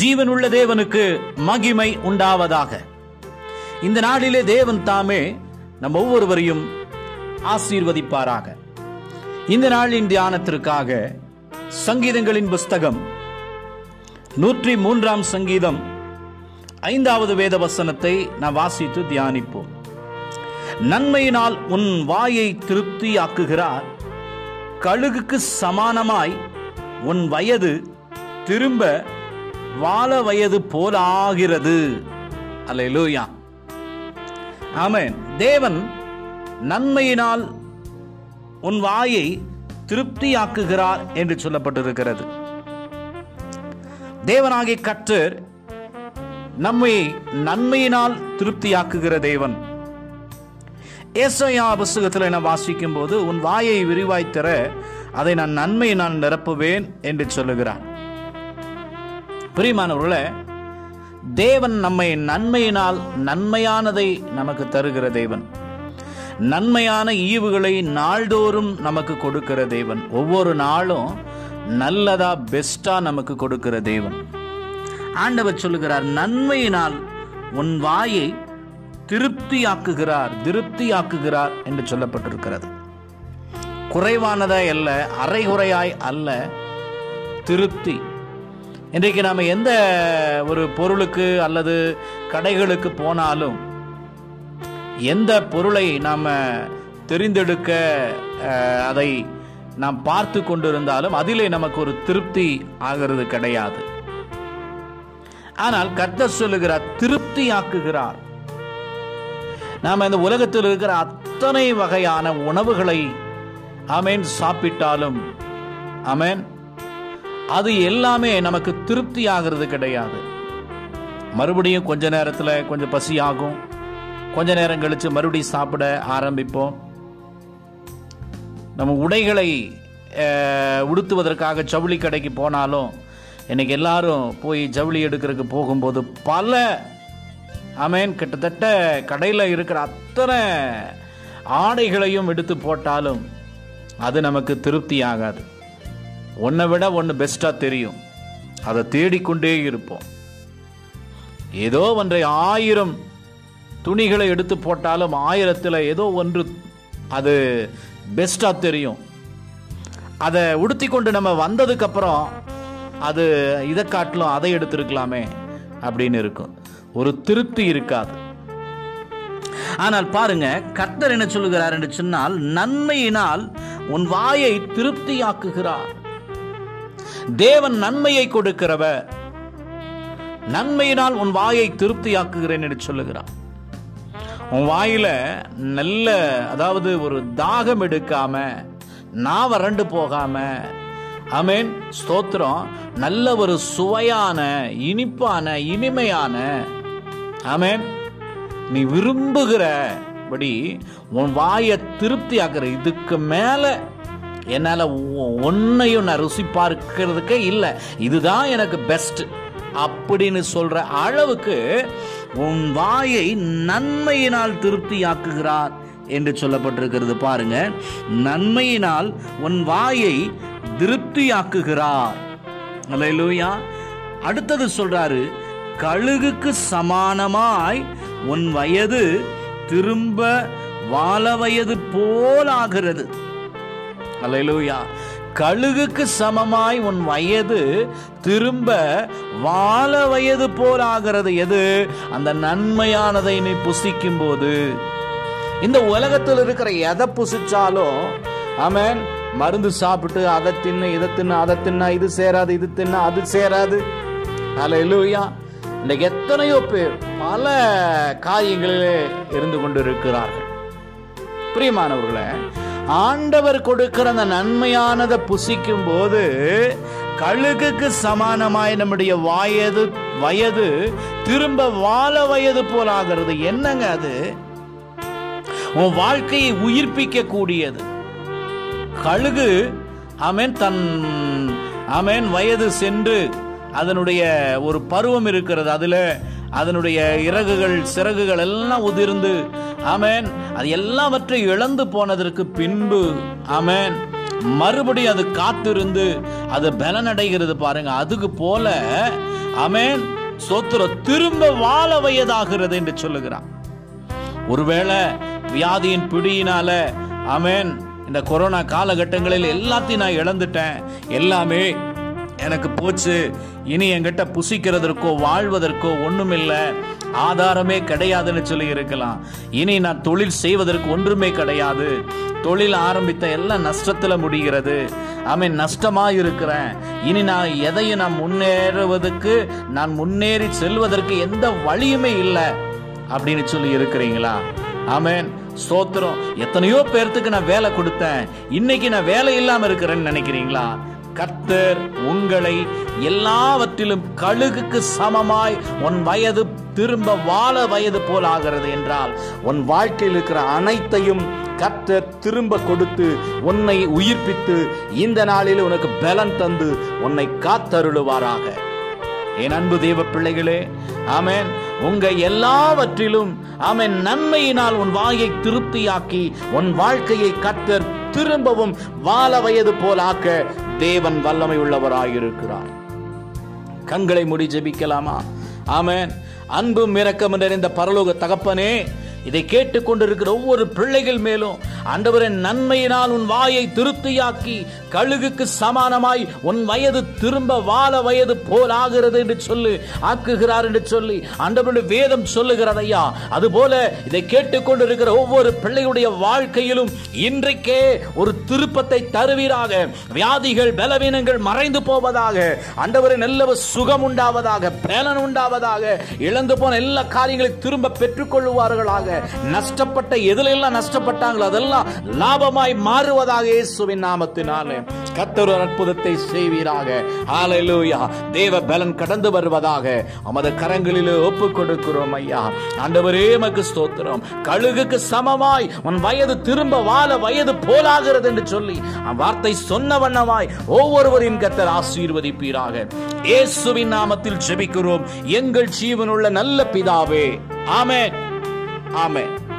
ஜீவனுள்ள தேவனுக்கு மகிமை உண்டாவதாக இந்த நாளிலே தேவன் தாமே நம் ஒவ்வொருவரையும் ஆசீர்வதிப்பாராக இந்த நாளின் தியானத்திற்காக சங்கீதங்களின் புஸ்தகம் நூற்றி மூன்றாம் சங்கீதம் ஐந்தாவது வேத வசனத்தை நாம் வாசித்து தியானிப்போம் நன்மையினால் உன் வாயை திருப்தியாக்குகிறார் கழுகுக்கு சமானமாய் உன் வயது திரும்ப வாழ வயது போலாகிறது அல்லேலூயா ஆமென் தேவன் நன்மையினால் உன் வாயை திருப்தியாக்குகிறார் என்று சொல்லப்பட்டிருக்கிறது தேவனாகிய கற்றர் நம்மை நன்மையினால் திருப்தியாக்குகிற தேவன் ஏசையா புஸ்தகத்தில் நான் வாசிக்கும் போது உன் வாயை விரிவாய் தர அதை நான் நன்மையினால் நிரப்புவேன் என்று சொல்லுகிறார் பிரியமானவர்களே தேவன் நம்மை நன்மையினால் நன்மையானதை நமக்கு தருகிற தேவன் நன்மையான ஈவுகளை நாள்தோறும் நமக்கு கொடுக்கிற தேவன் ஒவ்வொரு நாளும் நல்லதா பெஸ்டா நமக்கு கொடுக்கிற தேவன் ஆண்டவர் சொல்லுகிறார் நன்மையினால் உன் வாயை திருப்தியாக்குகிறார் திருப்தியாக்குகிறார் என்று சொல்லப்பட்டிருக்கிறது குறைவானதாய் அல்ல அரைகுறையாய் அல்ல திருப்தி இன்றைக்கு நாம் எந்த ஒரு பொருளுக்கு அல்லது கடைகளுக்கு போனாலும் எந்த பொருளை நாம் தெரிந்தெடுக்க அஹ், அதை நாம் பார்த்து கொண்டிருந்தாலும் அதிலே நமக்கு ஒரு திருப்தி ஆகிறது கிடையாது ஆனால் கர்த்தர் சொல்லுகிறார் திருப்தியாக்குகிறார் நாம் இந்த உலகத்தில் இருக்கிற அத்தனை வகையான உணவுகளை அமேன் சாப்பிட்டாலும் அமேன் அது எல்லாமே நமக்கு திருப்தி ஆகிறது கிடையாது மறுபடியும் கொஞ்ச நேரத்தில் கொஞ்சம் பசி ஆகும் கொஞ்ச நேரம் கழிச்சு மறுபடியும் சாப்பிட ஆரம்பிப்போம் நம்ம உடைகளை அஹ், உடுத்துவதற்காக ஜவுளி கடைக்கு போனாலும் இன்னைக்கு எல்லாரும் போய் ஜவுளி எடுக்கிறதுக்கு போகும்போது பல அமேன் கிட்டத்தட்ட கடையில் இருக்கிற அத்தனை ஆடைகளையும் எடுத்து போட்டாலும் அது நமக்கு திருப்தி ஆகாது ஒன்றை விட ஒன்று பெஸ்ட்டாக தெரியும் அதை தேடிக்கொண்டே இருப்போம் ஏதோ ஒன்றை ஆயிரம் துணிகளை எடுத்து போட்டாலும் ஆயிரத்தில் ஏதோ ஒன்று அது பெஸ்ட்டாக தெரியும் அதை உடுத்தி கொண்டு நம்ம வந்ததுக்கப்புறம் அது இதை காட்டிலும் அதை எடுத்திருக்கலாமே அப்படின்னு இருக்கும் ஒரு திருப்தி இருக்காது ஆனால் பாருங்க கர்த்தர் என்ன சொல்லுகிறார் என்று சொன்னால் நன்மையினால் உன் வாயை திருப்தியாக்குகிறார் தேவன் நன்மையை கொடுக்கிறவர் நன்மையினால் உன் வாயை திருப்தியாக்குகிறேன் என்று சொல்லுகிறார் உன் வாயில நல்ல அதாவது ஒரு தாகம் எடுக்காம நான் வறண்டு போகாம அமேன் ஸ்தோத்திரம் நல்ல ஒரு சுவையான இனிப்பான இனிமையான ஆமென் நீ விரும்புகிறபடி உன் வாயை திருப்தி ஆக்குற இதுக்கு மேல என்னால ஒ- ஒன்னையும் நான் ருசி பார்க்கிறதுக்கே இல்லை இதுதான் எனக்கு பெஸ்ட் அப்படின்னு சொல்ற அளவுக்கு உன் வாயை நன்மையினால் திருப்தியாக்குகிறார் என்று சொல்லப்பட்டிருக்கிறது பாருங்க நன்மையினால் உன் வாயை திருப்தியாக்குகிறார் அல்லேலூயா அடுத்தது சொல்றாரு கழுகுக்கு சமானமாய் உன் வயது திரும்ப வாழ வயது போலாகிறது அல்லேலூயா கழுகுக்கு சமமாய் உன் வயது திரும்ப வாழ வயது போலாகிறது எது அந்த நன்மையானதை நீ புசிக்கும் போது இந்த உலகத்தில் இருக்கிற எதை புசிச்சாலும் ஆமென் மருந்து சாப்பிட்டு அதை தின்னு இதை தின்னு அதை தின்னா இது சேராது இது தின்னா அது சேராது அல்லேலூயா இன்னைக்கு எத்தனையோ பேர் பல காரியங்களிலே இருந்து கொண்டு இருக்கிறார்கள் பிரியமானவர்களே ஆண்டவர் கொடுக்கிற அந்த நன்மையானதை புசிக்கும் போது கழுகுக்கு சமானமாய் நம்முடைய வயது வயது திரும்ப வாழ வயது போலாகிறது என்னங்க அது உன் வாழ்க்கையை உயிர்ப்பிக்க கூடியது கழுகு ஆமென் தன் ஆமென் வயது சென்று அதனுடைய ஒரு பருவம் இருக்கிறது அதுல அதனுடைய இறகுகள் சிறகுகள் எல்லாம் உதிர்ந்து ஆமென் அது எல்லாவற்றை இழந்து போனதற்கு பின்பு ஆமென் மறுபடியும் அது காத்திருந்து அது பலனடைகிறது பாருங்க அதுக்கு போல ஆமென் சோத்திரம் திரும்ப வாழ வயதாகிறது என்று சொல்லுகிறான் ஒருவேளை வியாதியின் பிடியினால ஆமென் இந்த கொரோனா காலகட்டங்களில் எல்லாத்தையும் நான் இழந்துட்டேன் எல்லாமே எனக்கு போச்சு இனி என்கிட்ட புசிக்கிறதற்கோ வாழ்வதற்கோ ஒண்ணுமில்லை ஆதாரமே கிடையாதுன்னு சொல்லி இருக்கலாம் இனி நான் தொழில் செய்வதற்கு ஒன்றுமே கிடையாது தொழில் ஆரம்பித்த எல்லாம் நஷ்டத்துல முடிகிறது ஆமென் நஷ்டமா இருக்கிறேன் இனி நான் எதையும் நான் முன்னேறுவதற்கு நான் முன்னேறி செல்வதற்கு எந்த வழியுமே இல்லை அப்படின்னு சொல்லி இருக்கிறீங்களா ஆமென் ஸ்தோத்திரம் எத்தனையோ பேர்த்துக்கு நான் வேலை கொடுத்தேன் இன்னைக்கு நான் வேலை இல்லாம இருக்கிறேன்னு நினைக்கிறீங்களா கர்த்தர் உங்களை எல்லாவற்றிலும் கழுகுக்கு சமமாய் உன் வயது திரும்ப வாழ வயது போல் ஆகிறது என்றால் உன் வாழ்க்கையில் இருக்கிற அனைத்தையும் கர்த்தர் திரும்ப கொடுத்து உன்னை உயிர்ப்பித்து இந்த நாளில் உனக்கு பலன் தந்து உன்னை காத்தருளுவாராக என் அன்பு தேவ பிள்ளைகளே ஆமென் உங்க எல்லாவற்றிலும் ஆமென் நன்மையினால் உன் வாயை திருப்தியாக்கி உன் வாழ்க்கையை கத்தர் திரும்பவும் வாழ வயது போல் ஆக்க தேவன் வல்லமை உள்ளவராயிருக்கிறார் கண்களை மூடி ஜெபிக்கலாமா ஆமென் அன்பும் இரக்கம் நிறைந்த பரலோக தகப்பனே இதை கேட்டுக்கொண்டிருக்கிற ஒவ்வொரு பிள்ளைகள் மேலும் ஆண்டவரின் நன்மையினால் உன் வாயை திருப்தியாக்கி கழுகுக்கு சமானமாய் உன் வயது திரும்ப வாழ வயது போல் ஆகிறது என்று சொல்லி ஆக்குகிறார் என்று சொல்லி ஆண்டவருடைய வேதம் சொல்லுகிறது ஐயா அதுபோல இதை கேட்டுக்கொண்டிருக்கிற ஒவ்வொரு பிள்ளையுடைய வாழ்க்கையிலும் இன்றைக்கே ஒரு திருப்பத்தை தருவீராக வியாதிகள் பலவீனங்கள் மறைந்து போவதாக ஆண்டவரின் நல்ல சுகம் உண்டாவதாக பலன் உண்டாவதாக இழந்து போன எல்லா காரியங்களையும் திரும்ப பெற்றுக்கொள்வார்களாக நஷ்டப்பட்ட எதுல எல்லாம் நஷ்டப்பட்டாங்களோ அதெல்லாம் லாபமாய் மாறுவதாக இயேசுவின் நாமத்தினாலே கத்தர் ஒரு அற்புதத்தை செய்வீராக ஹalleluya தேவ பலன் கடந்து வருவதாக உமது கரங்களிலே ஒப்பு கொடுக்கிறோம் ஐயா ஆண்டவரே மக்கு ஸ்தோத்திரம் கழுகுக்கு சமமாய் உன் வயது திரும்ப வாழ வயது போலாகிறது என்று சொல்லி வார்த்தை சொன்ன வண்ணமாய் ஒவ்வொருவரையும் கத்தர் ஆசீர்வதிப்பீராக இயேசுவின் நாமத்தில் ஜெபிக்கிறோம் எங்கள் ஜீவனுள்ள நல்ல பிதாவே ஆமென் ஆமென்